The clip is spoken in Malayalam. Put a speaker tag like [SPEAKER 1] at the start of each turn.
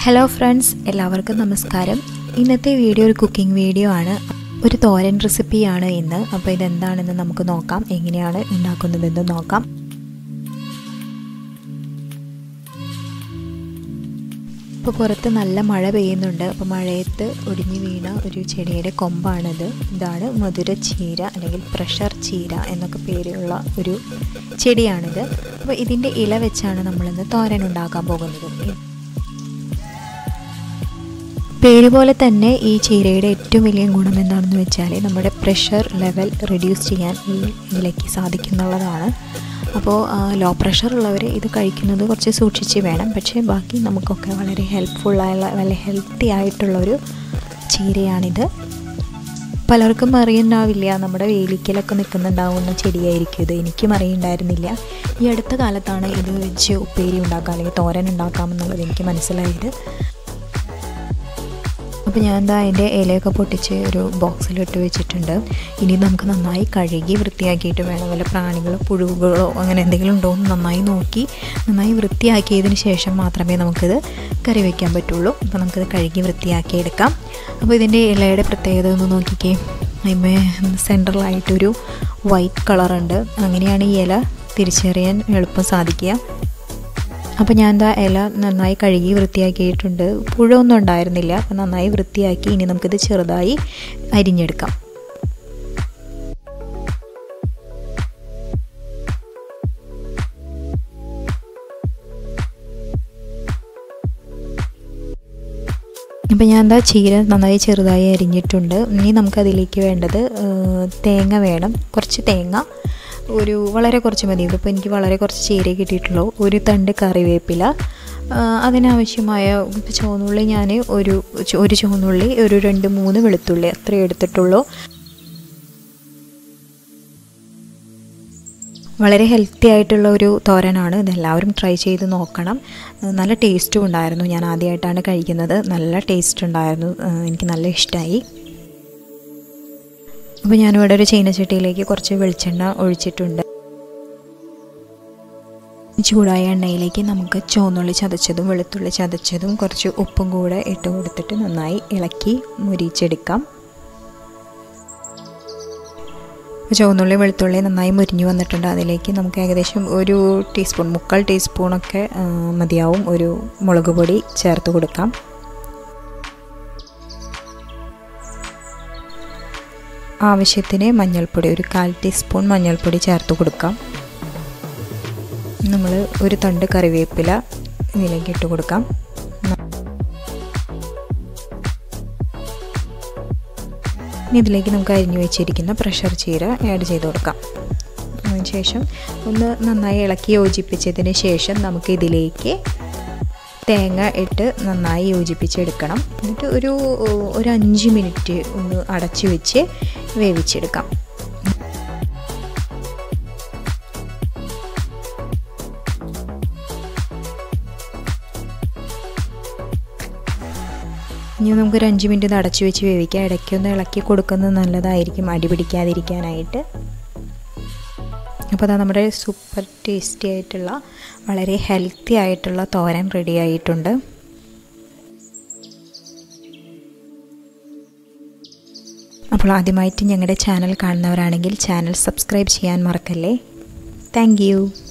[SPEAKER 1] ഹലോ ഫ്രണ്ട്സ് എല്ലാവർക്കും നമസ്കാരം ഇന്നത്തെ വീഡിയോ ഒരു കുക്കിംഗ് വീഡിയോ ആണ് ഒരു തോരൻ റെസിപ്പിയാണ് ഇന്ന് അപ്പോൾ ഇതെന്താണെന്ന് നമുക്ക് നോക്കാം എങ്ങനെയാണ് ഉണ്ടാക്കുന്നതെന്ന് നോക്കാം ഇപ്പോൾ പുറത്ത് നല്ല മഴ പെയ്യുന്നുണ്ട് അപ്പോൾ മഴയത്ത് ഒടിഞ്ഞു വീണ ഒരു ചെടിയുടെ കൊമ്പാണിത് ഇതാണ് മധുര ചീര അല്ലെങ്കിൽ പ്രഷർ ചീര എന്നൊക്കെ പേരുള്ള ഒരു ചെടിയാണിത് അപ്പോൾ ഇതിൻ്റെ ഇല വെച്ചാണ് നമ്മളിന്ന് തോരൻ ഉണ്ടാക്കാൻ പോകുന്നത് പേര് പോലെ തന്നെ ഈ ചീരയുടെ ഏറ്റവും വലിയ ഗുണം എന്താണെന്ന് വെച്ചാൽ നമ്മുടെ പ്രഷർ ലെവൽ റെഡ്യൂസ് ചെയ്യാൻ ഈ ഇലയ്ക്ക് സാധിക്കുന്നുള്ളതാണ് അപ്പോൾ ലോ പ്രഷർ ഉള്ളവർ ഇത് കഴിക്കുന്നത് കുറച്ച് സൂക്ഷിച്ച് വേണം പക്ഷേ ബാക്കി നമുക്കൊക്കെ വളരെ ഹെൽപ്ഫുള്ളായുള്ള വളരെ ഹെൽത്തി ആയിട്ടുള്ളൊരു ചീരയാണിത് പലർക്കും അറിയുണ്ടാവില്ല നമ്മുടെ വേലിക്കലൊക്കെ നിൽക്കുന്നുണ്ടാവുന്ന ചെടിയായിരിക്കും ഇത് എനിക്കും അറിയുണ്ടായിരുന്നില്ല ഈ അടുത്ത കാലത്താണ് ഇത് വെച്ച് ഉപ്പേരി ഉണ്ടാക്കാം അല്ലെങ്കിൽ തോരൻ ഉണ്ടാക്കാമെന്നുള്ളത് എനിക്ക് മനസ്സിലായത് അപ്പോൾ ഞാൻ എന്താ അതിൻ്റെ ഇലയൊക്കെ പൊട്ടിച്ച് ഒരു ബോക്സിലിട്ട് വെച്ചിട്ടുണ്ട് ഇനി നമുക്ക് നന്നായി കഴുകി വൃത്തിയാക്കിയിട്ട് വേണം വല്ല പ്രാണികളോ പുഴുകളോ അങ്ങനെ എന്തെങ്കിലും ഉണ്ടോ എന്ന് നന്നായി നോക്കി നന്നായി വൃത്തിയാക്കിയതിന് ശേഷം മാത്രമേ നമുക്കിത് കറി വയ്ക്കാൻ പറ്റുള്ളൂ അപ്പോൾ നമുക്കിത് കഴുകി വൃത്തിയാക്കി എടുക്കാം അപ്പോൾ ഇതിൻ്റെ ഇലയുടെ പ്രത്യേകത ഒന്ന് നോക്കിക്കേ അതിമേ സെൻട്രലായിട്ടൊരു വൈറ്റ് കളറുണ്ട് അങ്ങനെയാണ് ഈ ഇല തിരിച്ചറിയാൻ എളുപ്പം സാധിക്കുക അപ്പോൾ ഞാൻ എന്താ ഇല നന്നായി കഴുകി വൃത്തിയാക്കിയിട്ടുണ്ട് പുഴൊന്നും ഉണ്ടായിരുന്നില്ല അപ്പോൾ നന്നായി വൃത്തിയാക്കി ഇനി നമുക്കിത് ചെറുതായി അരിഞ്ഞെടുക്കാം അപ്പോൾ ഞാൻ എന്താ ചീര നന്നായി ചെറുതായി അരിഞ്ഞിട്ടുണ്ട് ഇനി നമുക്കതിലേക്ക് വേണ്ടത് തേങ്ങ വേണം കുറച്ച് തേങ്ങ ഒരു വളരെ കുറച്ച് മതി ഇതിപ്പോൾ എനിക്ക് വളരെ കുറച്ച് ചീര കിട്ടിയിട്ടുള്ളൂ ഒരു തണ്ട് കറിവേപ്പില അതിനാവശ്യമായ ചുവന്നുള്ളി ഞാൻ ഒരു ഒരു ചുവന്നുള്ളി ഒരു രണ്ട് മൂന്ന് വെളുത്തുള്ളി അത്രയും എടുത്തിട്ടുള്ളൂ വളരെ ഹെൽത്തി ആയിട്ടുള്ള ഒരു തോരനാണ് ഇതെല്ലാവരും ട്രൈ ചെയ്ത് നോക്കണം നല്ല ടേസ്റ്റും ഉണ്ടായിരുന്നു ഞാൻ ആദ്യമായിട്ടാണ് കഴിക്കുന്നത് നല്ല ടേസ്റ്റ് ഉണ്ടായിരുന്നു എനിക്ക് നല്ല ഇഷ്ടമായി അപ്പോൾ ഞാനിവിടെ ഒരു ചീനച്ചട്ടിയിലേക്ക് കുറച്ച് വെളിച്ചെണ്ണ ഒഴിച്ചിട്ടുണ്ട് ചൂടായ എണ്ണയിലേക്ക് നമുക്ക് ചുവന്നുള്ളി ചതച്ചതും വെളുത്തുള്ളി ചതച്ചതും കുറച്ച് ഉപ്പും കൂടെ ഇട്ട് കൊടുത്തിട്ട് നന്നായി ഇളക്കി മുരിച്ചെടുക്കാം ചുവന്നുള്ളി വെളുത്തുള്ളി നന്നായി മുരിഞ്ഞു വന്നിട്ടുണ്ട് അതിലേക്ക് നമുക്ക് ഏകദേശം ഒരു ടീസ്പൂൺ മുക്കാൽ ടീസ്പൂണൊക്കെ മതിയാവും ഒരു മുളക് പൊടി ചേർത്ത് കൊടുക്കാം ആവശ്യത്തിന് മഞ്ഞൾപ്പൊടി ഒരു കാൽ ടീസ്പൂൺ മഞ്ഞൾപ്പൊടി ചേർത്ത് കൊടുക്കാം നമ്മൾ ഒരു തണ്ട് കറിവേപ്പില ഇതിലേക്ക് ഇട്ട് കൊടുക്കാം ഇനി ഇതിലേക്ക് നമുക്ക് അരിഞ്ഞു വെച്ചിരിക്കുന്ന പ്രഷർ ചീര ആഡ് ചെയ്ത് കൊടുക്കാം അതിനുശേഷം ഒന്ന് നന്നായി ഇളക്കി യോജിപ്പിച്ചതിന് ശേഷം നമുക്ക് ഇതിലേക്ക് തേങ്ങ ഇട്ട് നന്നായി യോജിപ്പിച്ചെടുക്കണം എന്നിട്ട് ഒരു ഒരു അഞ്ച് മിനിറ്റ് ഒന്ന് അടച്ചു വെച്ച് വേവിച്ചെടുക്കാം ഇനി നമുക്കൊരു അഞ്ച് മിനിറ്റ് ഇത് അടച്ചു വെച്ച് വേവിക്കാം ഇടയ്ക്കൊന്ന് ഇളക്കി കൊടുക്കുന്നത് നല്ലതായിരിക്കും അടി പിടിക്കാതിരിക്കാനായിട്ട് അപ്പോൾ അതാ നമ്മുടെ സൂപ്പർ ടേസ്റ്റി ആയിട്ടുള്ള വളരെ ഹെൽത്തി ആയിട്ടുള്ള തോരൻ റെഡി ആയിട്ടുണ്ട് അപ്പോൾ ആദ്യമായിട്ട് ഞങ്ങളുടെ ചാനൽ കാണുന്നവരാണെങ്കിൽ ചാനൽ സബ്സ്ക്രൈബ് ചെയ്യാൻ മറക്കല്ലേ താങ്ക്